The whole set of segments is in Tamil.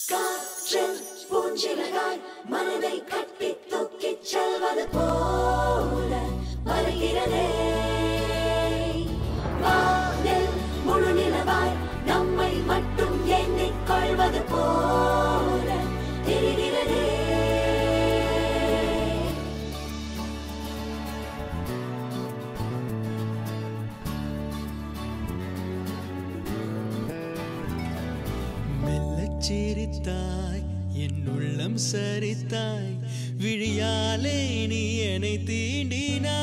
காற்றில் பூஞ்சிறகாய் மனதை கட்டி தூக்கிச் செல்வது போல வருகிறதே வானில் முழு நிலவாய் நம்மை மட்டும் எண்ணிக் கொள்வது போல தெரிகிறதே மெல்லச் சிரித்தாய் என் உள்ளம் சரித்தாய் விழியாலே நீ என்னை தீண்டினாய்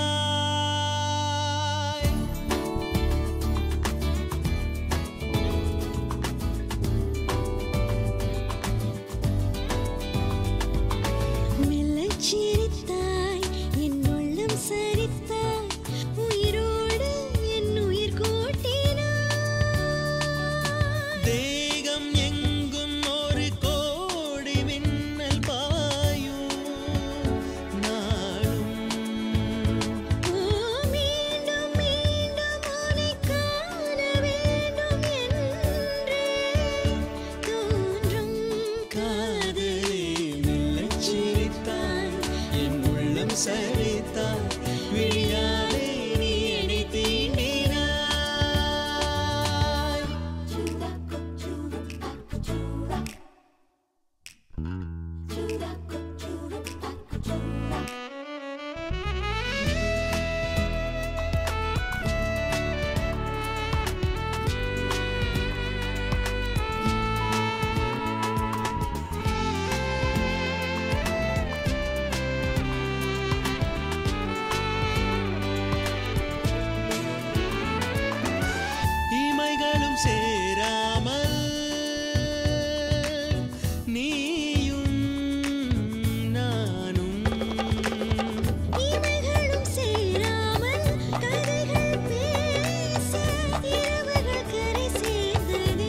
மெல்லச் சிரித்தாய், என் உள்ளம் சரித்தாய், உயிரோடு என் உயிர் கூட்டினாய். தேகம் எங்கும் ஒரு கோடி மின்னல் பாயும் நாளும் ஓ, மீண்டும் மீண்டும் உன்னைக் காண வேண்டும் என்றே தோன்றும் காதலே மெல்லச் சிரித்தாய் என் உள்ளம் சரித்தாய் விழியாலே நீ என்னை தீண்டினாய் Chuda, chuda, chuda. Chuda, chuda, chuda. இமைகளும் சேராமல் நீயும் நானும் இமைகளும் சேராமல் கதைகள் பேச இரவுகள் கரை சேர்ந்ததே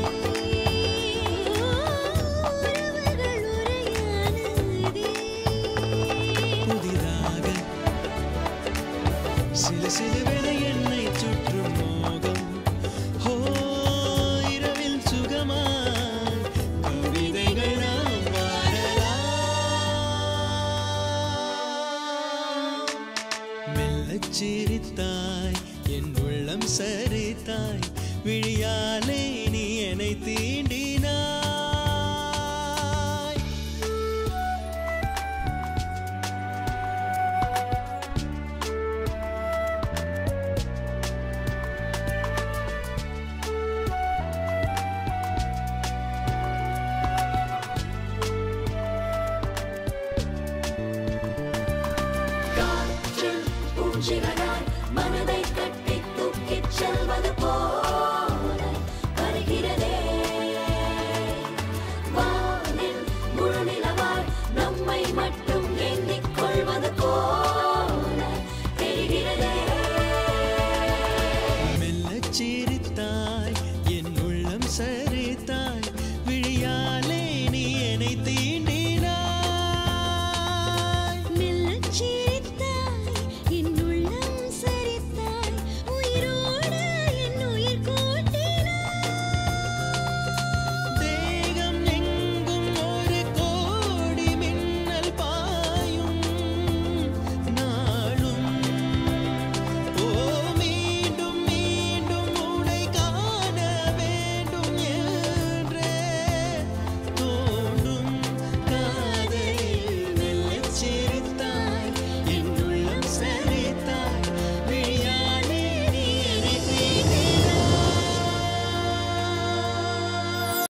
உறவுகள் உரையானதே புதிதாக சில சிலுவென என்னை சுற்றும் மோகம் ஓ இரவில் சுகமாய் கவிதைகள் நாம் பாடலாம் மெல்லச் சிரித்தாய் என் உள்ளம் சரித்தாய் விழியாலே நீ என்னை தீண்டினாய் காற்றில் பூஞ்சிகள்